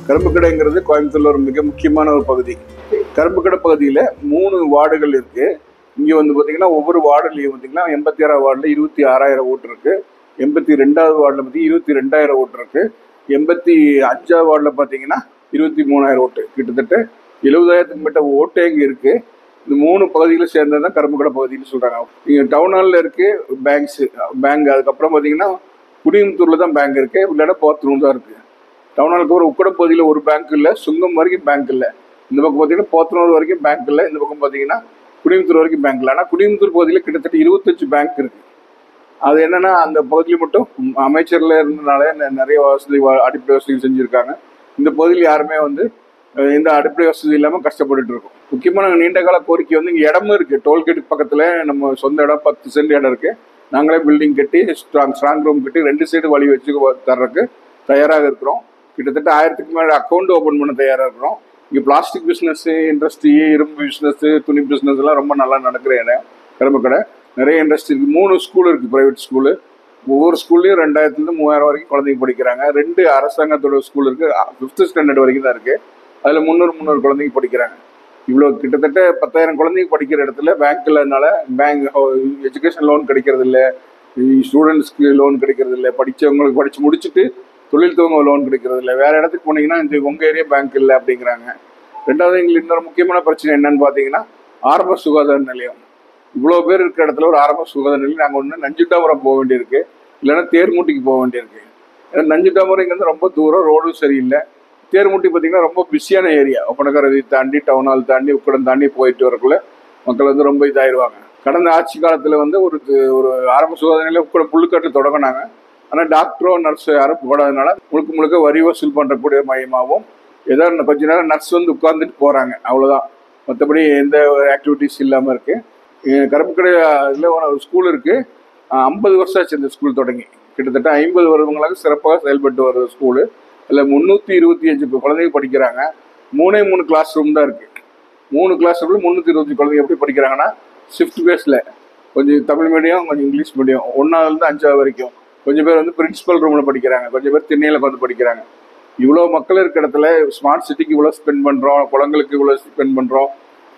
கரும்புக்கடைங்கிறது கோயம்புத்தூர்ல ஒரு மிக முக்கியமான ஒரு பகுதி கரும்புக்கடை பகுதியில் மூணு வார்டுகள் இருக்கு இங்கே வந்து பார்த்தீங்கன்னா ஒவ்வொரு வார்டுலையும் பார்த்தீங்கன்னா எண்பத்தி ஆறாவது வார்டில் இருபத்தி ஆறாயிரம் ஓட்டு இருக்கு எண்பத்தி ரெண்டாவது வார்டில் பார்த்தீங்கன்னா இருபத்தி ரெண்டாயிரம் ஓட்டு இருக்கு எண்பத்தி அஞ்சாவது வார்டில் பார்த்தீங்கன்னா இருபத்தி மூணாயிரம் ஓட்டு கிட்டத்தட்ட எழுபதாயிரத்துக்கு மேட்ட ஓட்டே இங்கே இருக்கு இந்த மூணு பகுதிகளும் சேர்ந்தது தான் கரும்புக்கடை பகுதின்னு சொல்றாங்க இங்கே டவுன் ஹாலில் இருக்கு பேங்க்ஸ் பேங்க் அதுக்கப்புறம் பார்த்தீங்கன்னா குடியமுத்தூர்ல தான் பேங்க் இருக்கு இல்லைன்னா போத்தனூர் தான் இருக்கு டவுன் ஹாலுக்கு ஒரு உக்கடம் பகுதியில் ஒரு பேங்க் இல்லை சுங்கம் வரைக்கும் பேங்க் இல்லை இந்த பக்கம் பார்த்தீங்கன்னா போத்தனூர் வரைக்கும் பேங்க் இல்லை இந்த பக்கம் பார்த்தீங்கன்னா குடியமுத்தூர் வரைக்கும் பேங்க் இல்லை ஆனால் குடியமுத்தூர் பகுதியில் கிட்டத்தட்ட இருபத்தஞ்சு பேங்க் இருக்கு அது என்னன்னா அந்த பகுதியில் மட்டும் அமைச்சர்ல இருந்தனால நெ- நிறைய வசதி வ- அடிப்படை வசதி செஞ்சிருக்காங்க இந்த பகுதியில் யாருமே வந்து அஹ், இந்த அடிப்படை வசதி இல்லாமல் கஷ்டப்பட்டுட்டு இருக்கோம் முக்கியமான நாங்க நீண்ட கால கோரிக்கை வந்து இங்கே இடமும் இருக்கு டோல்கேட் பக்கத்தில் நம்ம சொந்த இடம் பத்து சென்ட் இடம் இருக்கு நாங்களே பில்டிங் கட்டி ஸ்ட்ராங் ஸ்ட்ராங் ரூம் கட்டி ரெண்டு சைடு வழி வச்சு வ- தர்றதுக்கு தயாராக இருக்கிறோம் கிட்டத்தட்ட ஆயிரத்துக்கு மேலே அக்கௌண்ட் ஓப்பன் பண்ண தயாராக இருக்கிறோம் இங்கே பிளாஸ்டிக் பிஸ்னஸ் இண்டஸ்ட்ரி இரும்பு பிஸ்னஸ் துணி பிஸ்னஸ் எல்லாம் ரொம்ப நல்லா நடக்கிற இடம் கிளம்ப கடை நிறைய இண்டஸ்ட்ரி இருக்கு மூணு ஸ்கூல் இருக்கு பிரைவேட் ஸ்கூலு ஒவ்வொரு ஸ்கூல்லையும் ரெண்டாயிரத்துலேருந்து மூவாயிரம் வரைக்கும் குழந்தைங்க படிக்கிறாங்க ரெண்டு அரசாங்கத்தோட ஸ்கூல் இருக்கு ஃபிஃப்த் ஸ்டாண்டர்ட் வரைக்கும் தான் இருக்கு அதில் முந்நூறு முந்நூறு குழந்தைங்க படிக்கிறாங்க இவ்வளோ கிட்டத்தட்ட பத்தாயிரம் குழந்தைங்க படிக்கிற இடத்துல பேங்க் இல்லைனால பேங்க் எஜுகேஷன் லோன் கிடைக்கிறது இல்லை ஸ்டூடெண்ட்ஸ்க்கு லோன் கிடைக்கிறது இல்லை படித்தவங்களுக்கு படித்து முடிச்சுட்டு தொழில் துவங்க லோன் கிடைக்கிறது இல்லை வேற இடத்துக்கு போனீங்கன்னா இந்த உங்கள் ஏரியா பேங்க் இல்லை அப்படிங்கிறாங்க ரெண்டாவது எங்களுக்கு இன்னொரு முக்கியமான பிரச்சனை என்னன்னு பார்த்தீங்கன்னா ஆரம்ப சுகாதார நிலையம் இவ்வளோ பேர் இருக்கிற இடத்துல ஒரு ஆரம்ப சுகாதார நிலையம் நாங்கள் ஒன்று நஞ்சுட்டாமரம் போக வேண்டியிருக்கு இல்லைன்னா தேர்முட்டிக்கு போக வேண்டியிருக்கு ஏன்னா நஞ்சுட்டாமரம் இங்கேருந்து ரொம்ப தூரம் ரோடும் சரியில்லை தேர்முட்டி பார்த்தீங்கன்னா ரொம்ப பிஸியான ஏரியா ஒப்பனக்கரவி தாண்டி டவுன் ஹால் தாண்டி உக்கடம் தாண்டி போயிட்டு வரக்குள்ள மக்கள் வந்து ரொம்ப இதாயிருவாங்க கடந்த ஆட்சி காலத்தில் வந்து ஒரு ஒரு ஆரம்ப சுகாதார நிலையம் உக்கடம் புல்லுக்கட்டில் தொடங்கினாங்க ஆனால் டாக்டரோ நர்ஸோ யாரும் போடாதனால முழுக்க முழுக்க வரி வசூல் பண்ணுறக்கூடிய மையமாகவும் ஏதோ இன்னும் கொஞ்ச நேரம் நர்ஸ் வந்து உட்கார்ந்துட்டு போகிறாங்க அவ்வளோதான் மற்றபடி எந்த ஆக்டிவிட்டிஸ் இல்லாமல் இருக்குது கருப்புக்கடை இதில் ஒரு ஸ்கூல் இருக்குது ஐம்பது வருஷம் ஆச்சு இந்த ஸ்கூல் தொடங்கி கிட்டத்தட்ட ஐம்பது வருடங்களாக சிறப்பாக செயல்பட்டு வருது ஸ்கூலு அதில் முந்நூற்றி இருபத்தி அஞ்சு குழந்தைங்க படிக்கிறாங்க மூணே மூணு கிளாஸ் ரூம் தான் இருக்குது மூணு கிளாஸ் ரூமில் முந்நூற்றி இருபத்தி குழந்தைங்க எப்படி படிக்கிறாங்கன்னா ஷிஃப்ட் பேஸில் கொஞ்சம் தமிழ் மீடியம் கொஞ்சம் இங்கிலீஷ் மீடியம் ஒன்றாவதுலேருந்து அஞ்சாவது வரைக்கும் கொஞ்சம் பேர் வந்து பிரின்சிபல் ரூமில் படிக்கிறாங்க கொஞ்சம் பேர் திண்ணையில் உட்காந்து படிக்கிறாங்க இவ்வளோ மக்கள் இருக்க இடத்துல ஸ்மார்ட் சிட்டிக்கு இவ்வளோ ஸ்பெண்ட் பண்ணுறோம் குளங்களுக்கு இவ்வளோ ஸ்பெண்ட் பண்ணுறோம்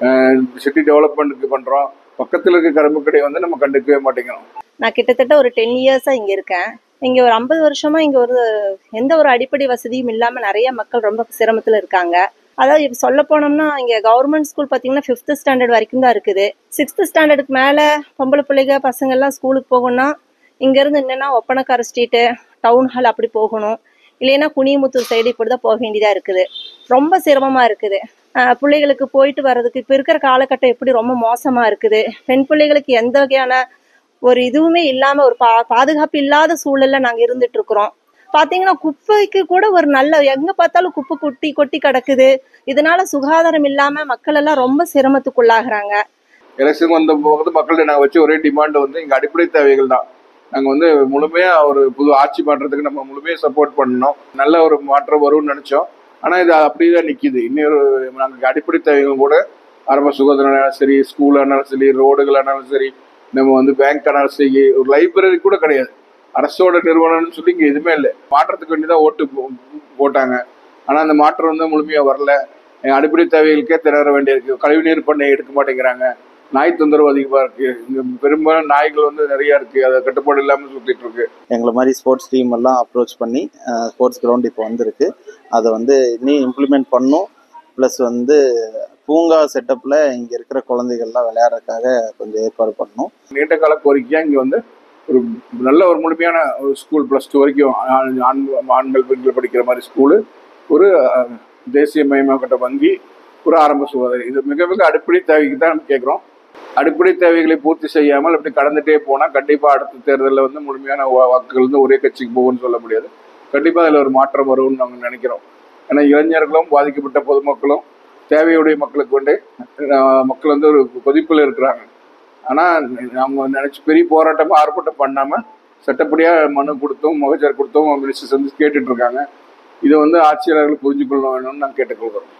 சிட்டி டெவலப்மெண்ட்டுக்கு பண்ணுறோம் பக்கத்தில் இருக்க கரும்பு கடை வந்து நம்ம கண்டுக்கவே மாட்டேங்கிறோம் நான் கிட்டத்தட்ட ஒரு டென் இயர்ஸா இங்க இருக்கேன் இங்க ஒரு ஐம்பது வருஷமா இங்க ஒரு எந்த ஒரு அடிப்படை வசதியும் இல்லாம நிறைய மக்கள் ரொம்ப சிரமத்துல இருக்காங்க அதாவது இப்ப சொல்ல போனோம்னா இங்க கவர்மெண்ட் ஸ்கூல் பாத்தீங்கன்னா ஃபிஃப்த் ஸ்டாண்டர்ட் வரைக்கும் தான் இருக்குது சிக்ஸ்த் ஸ்டாண்டர்டுக்கு மேல பொம்பளை பிள்ளைங்க பசங்க எல்லாம் ஸ்கூலுக்கு போகணும்னா இங்க இருந்து என்னன்னா ஒப்பனக்கார ஸ்ட்ரீட்டு டவுன் ஹால் அப்படி போகணும் இல்லைன்னா குனியமுத்தூர் சைடு இப்படி தான் போக வேண்டியதா இருக்குது ரொம்ப சிரமமா இருக்குது ஆஹ் பிள்ளைகளுக்கு போயிட்டு வர்றதுக்கு இப்ப இருக்கிற காலகட்டம் எப்படி ரொம்ப மோசமா இருக்குது பெண் பிள்ளைகளுக்கு எந்த வகையான ஒரு இதுவுமே இல்லாம ஒரு பா பாதுகாப்பு இல்லாத சூழல்ல நாங்க இருந்துட்டு இருக்கிறோம் பாத்தீங்கன்னா குப்பைக்கு கூட ஒரு நல்ல எங்க பார்த்தாலும் குப்பை கொட்டி கொட்டி கிடக்குது இதனால சுகாதாரம் இல்லாம மக்கள் எல்லாம் ரொம்ப சிரமத்துக்குள்ளாகிறாங்க எலெக்ஷன் வந்த போது மக்கள்கிட்ட நாங்கள் வச்ச ஒரே டிமாண்ட் வந்து எங்கள் அடிப்படை தேவைகள் தான் நாங்கள் வந்து முழுமையாக ஒரு புது ஆட்சி மாற்றத்துக்கு நம்ம முழுமையாக சப்போர்ட் பண்ணணும் நல்ல ஒரு மாற்றம் வரும்னு நினச்சோம் ஆனால் இது அப்படியே தான் நிற்கிது இன்னொரு நாங்கள் அடிப்படை தேவைகள் கூட ஆரம்ப சுகாதாரம் சரி ஸ்கூலானாலும் சரி ரோடுகளானாலும் சரி நம்ம வந்து பேங்க் ஆனாலும் சரி ஒரு லைப்ரரி கூட கிடையாது அரசோட நிறுவனம்னு சொல்லி இங்கே எதுவுமே இல்லை மாற்றத்துக்கு வேண்டி தான் ஓட்டு போ- போட்டாங்க ஆனால் அந்த மாற்றம் வந்து முழுமையாக வரல என் அடிப்படை தேவைகளுக்கே திணற வேண்டியிருக்கு கழிவுநீர் பண்ணை எடுக்க மாட்டேங்கிறாங்க நாய் தொந்தரவு அதிகமாக இருக்கு இங்க பெரும்பாலும் நாய்கள் வந்து நிறைய இருக்கு அதை கட்டுப்பாடு இல்லாமல் சுத்திட்டு இருக்கு எங்களை மாதிரி ஸ்போர்ட்ஸ் டீம் எல்லாம் அப்ரோச் பண்ணி ஸ்போர்ட்ஸ் கிரவுண்ட் இப்போ வந்திருக்கு அதை வந்து இன்னும் இம்ப்ளிமெண்ட் பண்ணும் ப்ளஸ் வந்து பூங்கா செட்டப்பில் இங்கே இருக்கிற குழந்தைகள்லாம் விளையாடுறதுக்காக கொஞ்சம் ஏற்பாடு பண்ணணும் நீண்ட கால கோரிக்கையா இங்க வந்து ஒரு நல்ல ஒரு முழுமையான ஒரு ஸ்கூல் ப்ளஸ் டூ வரைக்கும் ஆண் ஆண்- ஆண்கள் பெண்கள் படிக்கிற மாதிரி ஸ்கூலு ஒரு அஹ், தேசிய மயமாக்கப்பட்ட வங்கி ஒரு ஆரம்ப சுகாதாரம் இது மிக மிக அடிப்படை தேவைக்கு தான் நம்ம கேட்குறோம் அடிப்படை தேவைகளை பூர்த்தி செய்யாமல் இப்படி கடந்துட்டே போனால் கண்டிப்பாக அடுத்த தேர்தலில் வந்து முழுமையான வா- வாக்குகள் வந்து ஒரே கட்சிக்கு போகும்னு சொல்ல முடியாது கண்டிப்பாக அதில் ஒரு மாற்றம் வரும்னு நாங்கள் நினைக்கிறோம் ஏன்னா இளைஞர்களும் பாதிக்கப்பட்ட பொதுமக்களும் தேவையுடைய மக்களுக்கு வந்து அஹ், மக்கள் வந்து ஒரு கொதிப்பில் இருக்கிறாங்க ஆனால் அவங்க நினச்சி பெரிய போராட்டமாக ஆர்ப்பாட்டம் பண்ணாமல் சட்டப்படியாக மனு கொடுத்தும் முகச்சார் கொடுத்தும் மினிஸ்டர்ஸ் வந்து கேட்டுட்டு இருக்காங்க இதை வந்து ஆட்சியாளர்கள் புரிஞ்சுக்கொள்ள வேணும்னு நான் கேட்டுக்கொள்கிறோம்